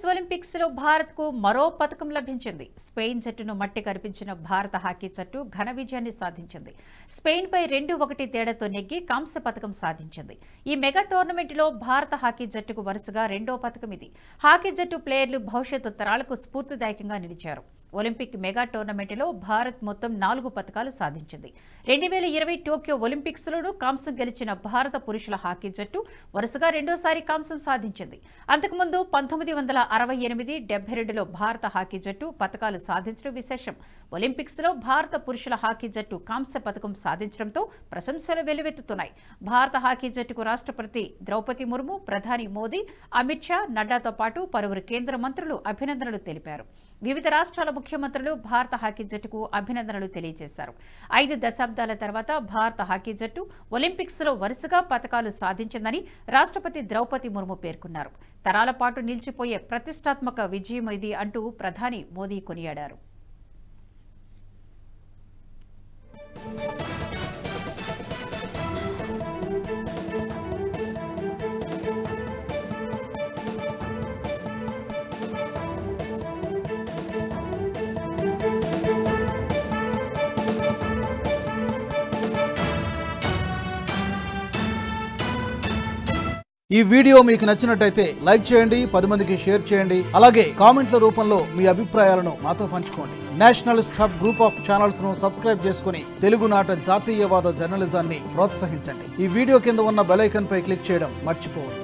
Olympics లో భారత్ కు మరో పథకం లభించింది స్పెయిన్ జట్టును మట్టి కరిపించిన భారత హాకీ జట్టు ఘన విజయాన్ని సాధించింది స్పెయిన్ పై రెండు ఒకటి తేడాతో నెగ్గి కాంస్య పథకం సాధించింది ఈ మెగా టోర్నమెంట్ లో భారత హాకీ జట్టుకు వరుసగా రెండో పథకం ఇది హాకీ జట్టు ప్లేయర్లు భవిష్యత్తు తరాలకు స్ఫూర్తిదాయకంగా నిలిచారు ఒలింపిక్ మెగా టోర్నమెంట్లో భారత్ మొత్తం నాలుగు పథకాలు సాధించింది రెండు వేల ఇరవై టోక్యో ఒలింపిక్స్లోనూ కాంస్యం గెలిచిన భారత పురుషుల హాకీ జట్టు వరుసగా రెండోసారి కాంస్యం సాధించింది అంతకుముందు పంతొమ్మిది వందల అరవై ఎనిమిది డెబ్బై రెండులో భారత హాకీ జట్టు పథకాలు సాధించడం విశేషం ఒలింపిక్స్లో భారత పురుషుల హాకీ జట్టు కాంస్య పథకం సాధించడంతో ప్రశంసలు వెల్లువెత్తుతున్నాయి భారత హాకీ జట్టుకు రాష్ట్రపతి ద్రౌపది ముర్ము ప్రధాని మోదీ అమిత్ షా నడ్డాతో పాటు పలువురు కేంద్ర మంత్రులు అభినందనలు తెలిపారు వివిధ రాష్ట్రాల ముఖ్యమంత్రులు భారత హాకీ జట్టుకు అభినందనలు తెలియజేశారు ఐదు దశాబ్దాల తర్వాత భారత హాకీ జట్టు ఒలింపిక్స్ లో వరుసగా పథకాలు సాధించిందని రాష్ట్రపతి ద్రౌపది ముర్ము పేర్కొన్నారు తరాల పాటు నిలిచిపోయే ప్రతిష్టాత్మక విజయం ఇది అంటూ ప్రధాని మోదీ కొనియాడారు ఈ వీడియో మీకు నచ్చినట్టయితే లైక్ చేయండి పది మందికి షేర్ చేయండి అలాగే కామెంట్ల రూపంలో మీ అభిప్రాయాలను మాతో పంచుకోండి nationalist hub group of channels ను సబ్స్క్రైబ్ చేసుకుని తెలుగునాట జాతీయవాద జర్నలిజాన్ని ప్రోత్సహించండి ఈ వీడియో కింద ఉన్న బెల్ ఐకాన్ పై క్లిక్ చేయడం మర్చిపోవద్దు